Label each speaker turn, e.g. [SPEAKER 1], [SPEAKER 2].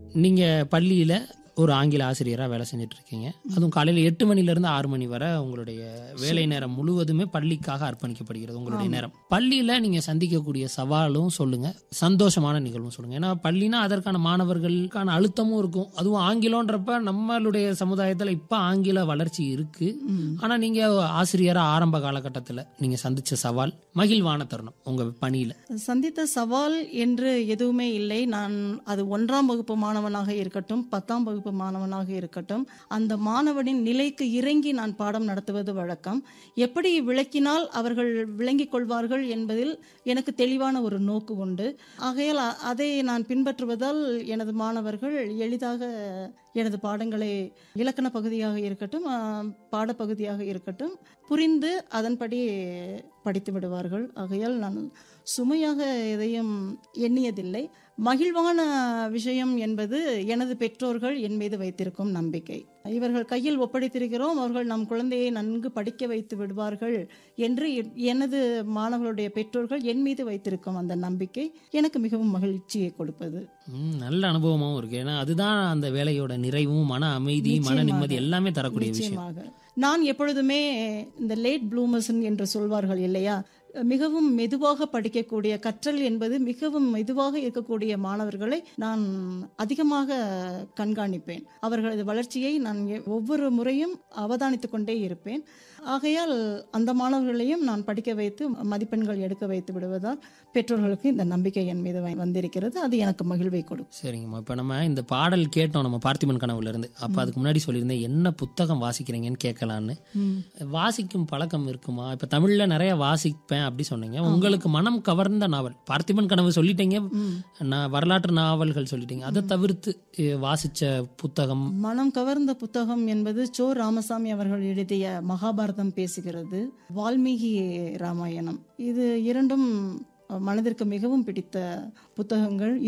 [SPEAKER 1] நீங்க பள்ளியில ஒரு ஆங்கில ஆசிரியரா வேலை செஞ்சுட்டு இருக்கீங்க அதுவும் காலையில எட்டு மணில இருந்து ஆறு மணி வரை உங்களுடைய வேலை நேரம் முழுவதுமே பள்ளிக்காக அர்ப்பணிக்கப்படுகிறது உங்களுடைய நேரம் பள்ளியில நீங்க சந்திக்கக்கூடிய சவாலும் சொல்லுங்க சந்தோஷமான நிகழ்வும் சொல்லுங்க ஏன்னா பள்ளினா அதற்கான மாணவர்களுக்கான அழுத்தமும் இருக்கும் அதுவும் ஆங்கிலம்ன்றப்ப நம்மளுடைய சமுதாயத்துல இப்ப ஆங்கில வளர்ச்சி இருக்கு ஆனா நீங்க ஆசிரியரா ஆரம்ப காலகட்டத்துல நீங்க சந்திச்ச சவால் மகிழ்வான தருணம் உங்க பணியில
[SPEAKER 2] சந்தித்த சவால் என்று எதுவுமே இல்லை நான் அது ஒன்றாம் வகுப்பு மாணவனாக இருக்கட்டும் பத்தாம் வகுப்பு மாணவனாக இருக்கட்டும் அந்த மாணவனின் நிலைக்கு இறங்கி நான் பாடம் நடத்துவது வழக்கம் எப்படி விளக்கினால் அவர்கள் விளங்கிக் கொள்வார்கள் என்பதில் எனக்கு தெளிவான ஒரு நோக்கு உண்டு ஆகையால் அ- அதை நான் பின்பற்றுவதால் எனது மாணவர்கள் எளிதாக எனது பாடங்களை இலக்கண பகுதியாக இருக்கட்டும் ஆ, பாடப்பகுதியாக இருக்கட்டும் புரிந்து அதன்படி படித்து விடுவார்கள் ஆகையால் நான் சுமையாக எதையும் எண்ணியதில்லை மகிழ்வான விஷயம் என்பது எனது பெற்றோர்கள் என் மீது வைத்திருக்கும் நம்பிக்கை இவர்கள் கையில் ஒப்படைத்திருக்கிறோம் அவர்கள் நம் குழந்தையை நன்கு படிக்க வைத்து விடுவார்கள் என்று எ- எனது மாணவர்களுடைய பெற்றோர்கள் என் மீது வைத்திருக்கும் அந்த நம்பிக்கை எனக்கு மிகவும் மகிழ்ச்சியை கொடுப்பது
[SPEAKER 1] ம், நல்ல அனுபவமாவும் இருக்கு ஏன்னா அதுதான் அந்த வேலையோட நிறைவும் மன அமைதி மன
[SPEAKER 2] நிச்சயமாக.
[SPEAKER 1] நிம்மதி எல்லாமே தரக்கூடிய விஷயம்
[SPEAKER 2] நிச்சயமாக நான் எப்பொழுதுமே இந்த லேட் ப்ளூமர்ஸ் என்று சொல்வார்கள் இல்லையா மிகவும் மெதுவாக படிக்கக்கூடிய கற்றல் என்பது மிகவும் மெதுவாக இருக்கக்கூடிய மாணவர்களை நான் அதிகமாக கண்காணிப்பேன் அவர்களது வளர்ச்சியை நான் எ- ஒவ்வொரு முறையும் அவதானித்துக் கொண்டே இருப்பேன் ஆகையால் அந்த மாணவர்களையும் நான் படிக்க வைத்து மதிப்பெண்கள் எடுக்க வைத்து விடுவதால் பெற்றோர்களுக்கு இந்த நம்பிக்கை என் மீது வ- வந்திருக்கிறது அது எனக்கு மகிழ்வை கொடுக்கும்
[SPEAKER 1] சரிங்கம்மா இப்போ நம்ம இந்த பாடல் கேட்டோம் நம்ம பார்த்திபன் கனவுல இருந்து அப்போ அதுக்கு முன்னாடி சொல்லியிருந்தேன் என்ன புத்தகம் வாசிக்கிறீங்கன்னு கேட்கலான்னு வாசிக்கும் பழக்கம் இருக்குமா இப்போ தமிழ்ல நிறைய வாசிப்பேன் அப்படி சொன்னீங்க உங்களுக்கு மனம் கவர்ந்த நாவல் பார்த்திபன் கனவு சொல்லிட்டீங்க நான் வரலாற்று நாவல்கள் சொல்லிட்டீங்க அதை தவிர்த்து அஹ், வாசிச்ச புத்தகம்
[SPEAKER 2] மனம் கவர்ந்த புத்தகம் என்பது சோ ராமசாமி அவர்கள் எழுதிய மகாபாரதம் பேசுகிறது வால்மீகி ராமாயணம் இது இரண்டும் மனதிற்கு மிகவும் பிடித்த புத்தகங்கள்